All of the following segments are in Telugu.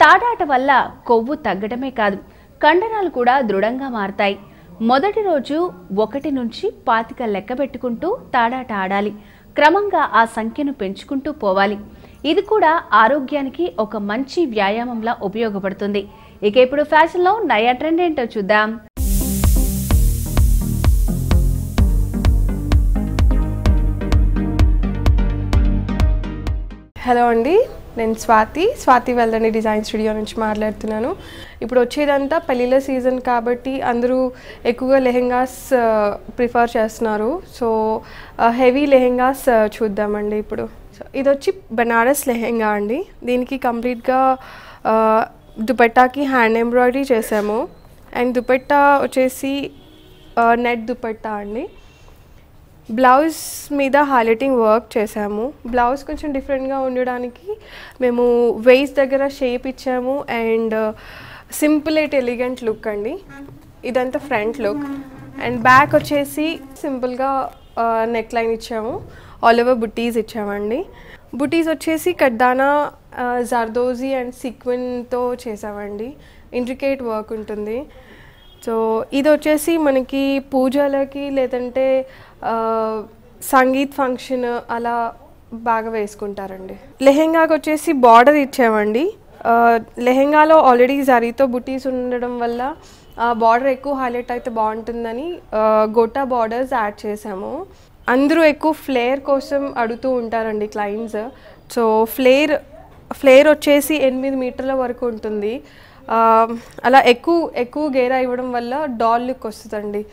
తాడాట వల్ల కొవ్వు తగ్గడమే కాదు కండరాలు కూడా దృఢంగా మారతాయి మొదటి రోజు ఒకటి నుంచి పాతిక లెక్క పెట్టుకుంటూ తాడాట ఆడాలి క్రమంగా ఆ సంఖ్యను పెంచుకుంటూ పోవాలి ఇది కూడా ఆరోగ్యానికి ఒక మంచి వ్యాయామంలా ఉపయోగపడుతుంది ఇక ఇప్పుడు ఫ్యాషన్లో నయా ట్రెండ్ ఏంటో చూద్దాం హలో అండి నేను స్వాతి స్వాతి వెల్దని డిజైన్ స్టూడియో నుంచి మాట్లాడుతున్నాను ఇప్పుడు వచ్చేదంతా పెళ్ళిళ్ళ సీజన్ కాబట్టి అందరూ ఎక్కువగా లెహెంగాస్ ప్రిఫర్ చేస్తున్నారు సో హెవీ లెహెంగాస్ చూద్దామండి ఇప్పుడు సో ఇది వచ్చి బనారస్ లెహెంగా అండి దీనికి కంప్లీట్గా దుపట్టాకి హ్యాండ్ ఎంబ్రాయిడరీ చేసాము అండ్ దుపట్టా వచ్చేసి నెట్ దుపట్టా అండి బ్లౌజ్ మీద హైలైటింగ్ వర్క్ చేసాము బ్లౌజ్ కొంచెం డిఫరెంట్గా ఉండడానికి మేము వెయిస్ దగ్గర షేప్ ఇచ్చాము and simple and elegant look అండి ఇదంతా ఫ్రంట్ లుక్ అండ్ బ్యాక్ వచ్చేసి సింపుల్గా నెక్ లైన్ ఇచ్చాము ఆల్ ఓవర్ బుటీస్ ఇచ్చామండి బుటీస్ వచ్చేసి కడ్దానా జర్దోజీ అండ్ సీక్వెన్తో చేసామండి ఇంట్రికేట్ వర్క్ ఉంటుంది సో ఇది వచ్చేసి మనకి పూజలకి లేదంటే ఆ, సంగీత్ ఫంక్షన్ అలా బాగా వేసుకుంటారండి లెహెంగాకి వచ్చేసి బార్డర్ ఇచ్చామండి ఆ, లెహెంగాలో ఆల్రెడీ జరీతో బుటీస్ ఉండడం వల్ల ఆ బార్డర్ ఎక్కువ హైలైట్ అయితే బాగుంటుందని ఆ, గోటా బార్డర్స్ యాడ్ చేసాము అందరూ ఎక్కువ ఫ్లేర్ కోసం అడుగుతూ ఉంటారండి క్లయింట్స్ సో ఫ్లేర్ ఫ్లేర్ వచ్చేసి ఎనిమిది మీటర్ల వరకు ఉంటుంది ఆ, అలా ఎక్కువ ఎక్కువ గేరా ఇవ్వడం వల్ల డాల్ లుక్ వస్తుందండి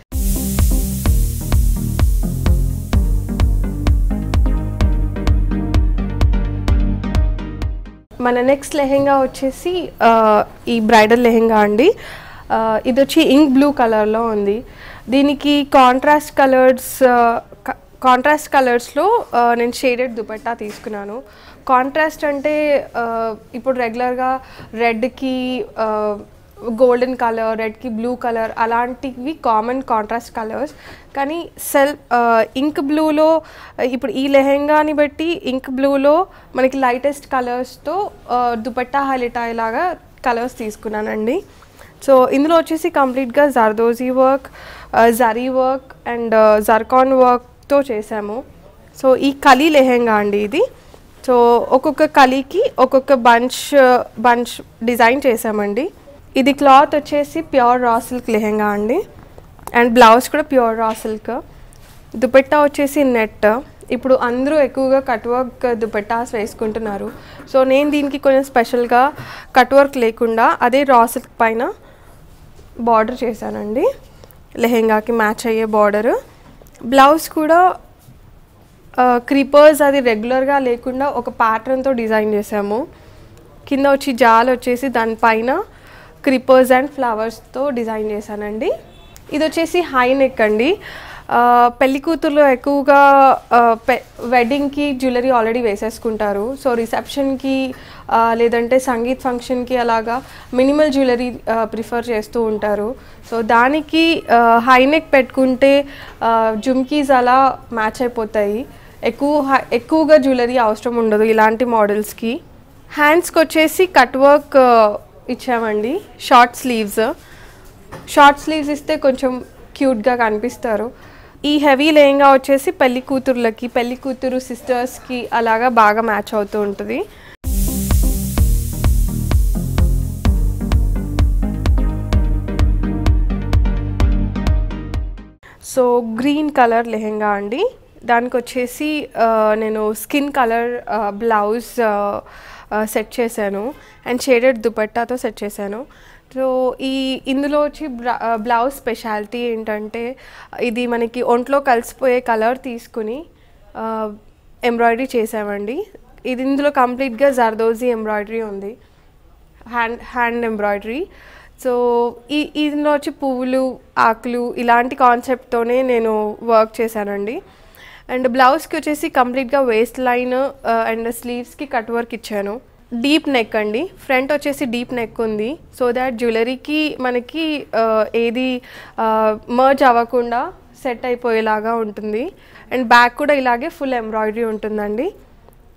మన నెక్స్ట్ లెహెంగా వచ్చేసి ఆ, ఈ బ్రైడల్ లెహెంగా అండి ఆ, ఇది వచ్చి ఇంక్ బ్లూ కలర్లో ఉంది దీనికి కాంట్రాస్ట్ కలర్స్ కాంట్రాస్ట్ కలర్స్లో నేను షేడెడ్ దుపట్టా తీసుకున్నాను కాంట్రాస్ట్ అంటే ఆ, ఇప్పుడు రెగ్యులర్గా రెడ్కి గోల్డెన్ కలర్ రెడ్కి బ్లూ కలర్ అలాంటివి కామన్ కాంట్రాస్ట్ కలర్స్ కానీ సెల్ ఇంక్ బ్లూలో ఇప్పుడు ఈ లెహెంగాని బట్టి ఇంక్ బ్లూలో మనకి లైటెస్ట్ కలర్స్తో దుపట్టా హైలైట్ అయ్యేలాగా కలర్స్ తీసుకున్నానండి సో ఇందులో వచ్చేసి కంప్లీట్గా zardozi work zari work and zircon వర్క్తో చేసాము సో ఈ కలీ లెహెంగా అండి ఇది సో ఒక్కొక్క కలికి ఒక్కొక్క బంచ్ బంచ్ డిజైన్ చేసామండి ఇది క్లాత్ వచ్చేసి ప్యూర్ రా సిల్క్ లెహెంగా అండి అండ్ బ్లౌజ్ కూడా ప్యూర్ రా సిల్క్ దుపట్టా వచ్చేసి నెట్ ఇప్పుడు అందరూ ఎక్కువగా కట్ వర్క్ దుపట్టాస్ వేసుకుంటున్నారు సో నేను దీనికి కొంచెం స్పెషల్గా కట్ వర్క్ లేకుండా అదే రా సిల్క్ పైన బార్డర్ చేశానండి లెహెంగాకి మ్యాచ్ అయ్యే బార్డర్ బ్లౌజ్ కూడా క్రీపర్స్ అది రెగ్యులర్గా లేకుండా ఒక ప్యాటర్న్తో డిజైన్ చేసాము కింద వచ్చి జాల్ వచ్చేసి దానిపైన క్రిపర్స్ అండ్ ఫ్లవర్స్తో డిజైన్ చేశానండి ఇది వచ్చేసి హై నెక్ అండి ఆ, పెళ్లి కూతుర్లో ఎక్కువగా ఆ, పె- వెడ్డింగ్కి జ్యువెలరీ ఆల్రెడీ వేసేసుకుంటారు సో రిసెప్షన్కి ఆ, లేదంటే సంగీత్ ఫంక్షన్కి అలాగా మినిమల్ జ్యువెలరీ ప్రిఫర్ చేస్తూ ఉంటారు సో దానికి హై నెక్ పెట్టుకుంటే ఆ, జుమ్కీస్ అలా మ్యాచ్ అయిపోతాయి ఎక్కువ హై- ఎక్కువగా జ్యువెలరీ అవసరం ఉండదు ఇలాంటి మోడల్స్కి హ్యాండ్స్కి వచ్చేసి కట్ వర్క్ ఇచ్చామండి షార్ట్ స్లీవ్స్ షార్ట్ స్లీవ్స్ ఇస్తే కొంచెం క్యూట్గా కనిపిస్తారు ఈ హెవీ లెహంగా వచ్చేసి పెళ్లి కూతుర్లకి పెళ్లి కూతురు సిస్టర్స్కి అలాగా బాగా మ్యాచ్ అవుతూ ఉంటుంది సో గ్రీన్ కలర్ లెహెంగా అండి దానికి వచ్చేసి ఆ, నేను స్కిన్ కలర్ బ్లౌజ్ సెట్ చేశాను అండ్ షేడెడ్ దుపట్టాతో సెట్ చేశాను సో ఈ ఇందులో వచ్చి బ్లౌజ్ స్పెషాలిటీ ఏంటంటే ఇది మనకి ఒంట్లో కలిసిపోయే కలర్ తీసుకుని ఎంబ్రాయిడరీ చేసామండి ఇది ఇందులో కంప్లీట్గా జర్దోజీ ఎంబ్రాయిడరీ ఉంది హ్యాండ్ హ్యాండ్ ఎంబ్రాయిడరీ సో ఈ ఇందులో వచ్చి పువ్వులు ఆకులు ఇలాంటి కాన్సెప్ట్తోనే నేను వర్క్ చేశానండి అండ్ బ్లౌజ్కి వచ్చేసి కంప్లీట్గా వేస్ట్ లైన్ అండ్ స్లీవ్స్కి కట్ వర్క్ ఇచ్చాను డీప్ నెక్ అండి ఫ్రంట్ వచ్చేసి డీప్ నెక్ ఉంది సో దాట్ జ్యువెలరీకి మనకి ఆ, ఏది మర్జ్ అవ్వకుండా సెట్ అయిపోయేలాగా ఉంటుంది అండ్ బ్యాక్ కూడా ఇలాగే ఫుల్ ఎంబ్రాయిడరీ ఉంటుందండి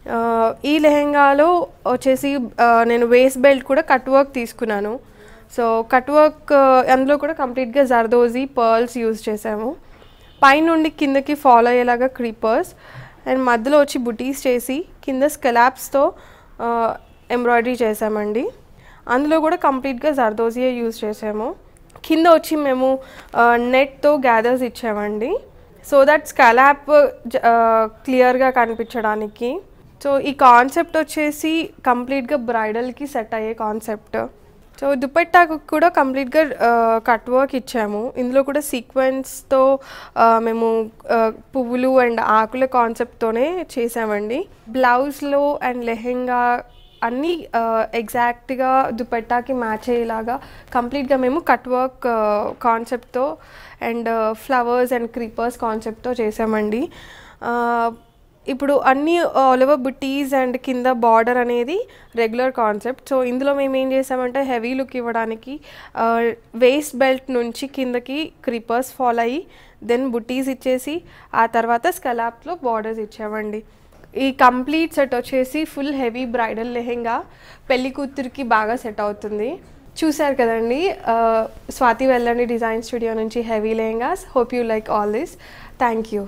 ఆ, ఈ లెహెంగాలో వచ్చేసి ఆ, నేను వేస్ట్ బెల్ట్ కూడా కట్ వర్క్ తీసుకున్నాను సో కట్ వర్క్ ఆ, అందులో కూడా కంప్లీట్గా జర్దోజీ పర్ల్స్ యూజ్ చేసాము పైనుండి కిందకి ఫాలో అయ్యేలాగా క్రీపర్స్ అండ్ మధ్యలో వచ్చి బుటీస్ చేసి కింద స్కెలాప్స్తో ఎంబ్రాయిడరీ చేసామండి అందులో కూడా కంప్లీట్గా జర్దోజియే యూజ్ చేసాము కింద వచ్చి మేము నెట్తో గ్యాదర్స్ ఇచ్చామండి సో దట్ స్కాలాప్ క్లియర్గా కనిపించడానికి సో ఈ కాన్సెప్ట్ వచ్చేసి కంప్లీట్గా బ్రైడల్కి సెట్ అయ్యే కాన్సెప్ట్ సో దుపట్టాకు కూడా కంప్లీట్గా కట్ వర్క్ ఇచ్చాము ఇందులో కూడా సీక్వెన్స్తో మేము ఆ, పువ్వులు అండ్ ఆకుల కాన్సెప్ట్తోనే చేసామండి బ్లౌజ్లో అండ్ లెహెంగా అన్నీ ఎగ్జాక్ట్గా దుపట్టాకి మ్యాచ్ అయ్యేలాగా కంప్లీట్గా మేము కట్ వర్క్ కాన్సెప్ట్తో అండ్ ఫ్లవర్స్ అండ్ క్రీపర్స్ కాన్సెప్ట్తో చేసామండి ఆ, ఇప్పుడు అన్ని ఆల్ ఓవర్ బుటీస్ అండ్ కింద బార్డర్ అనేది రెగ్యులర్ కాన్సెప్ట్ సో ఇందులో మేము ఏం చేసామంటే హెవీ లుక్ ఇవ్వడానికి వేస్ట్ బెల్ట్ నుంచి కిందకి క్రీపర్స్ ఫాలో అయ్యి దెన్ బుటీస్ ఇచ్చేసి ఆ తర్వాత స్కలాప్లో బార్డర్స్ ఇచ్చామండి ఈ కంప్లీట్ సెట్ వచ్చేసి ఫుల్ హెవీ బ్రైడల్ లెహెంగా పెళ్లి కూతురికి బాగా సెట్ అవుతుంది చూశారు కదండి ఆ, స్వాతి వెళ్ళండి డిజైన్ స్టూడియో నుంచి heavy lehengas hope you like all this thank you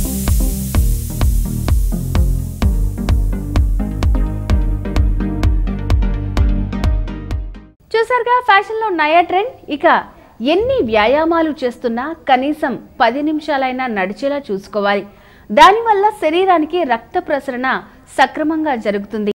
చూసారుగా ఫ్యాషన్లో నయా ట్రెండ్ ఇక ఎన్ని వ్యాయామాలు చేస్తున్నా కనీసం పది నిమిషాలైనా నడిచేలా చూసుకోవాలి దానివల్ల శరీరానికి రక్త ప్రసరణ సక్రమంగా జరుగుతుంది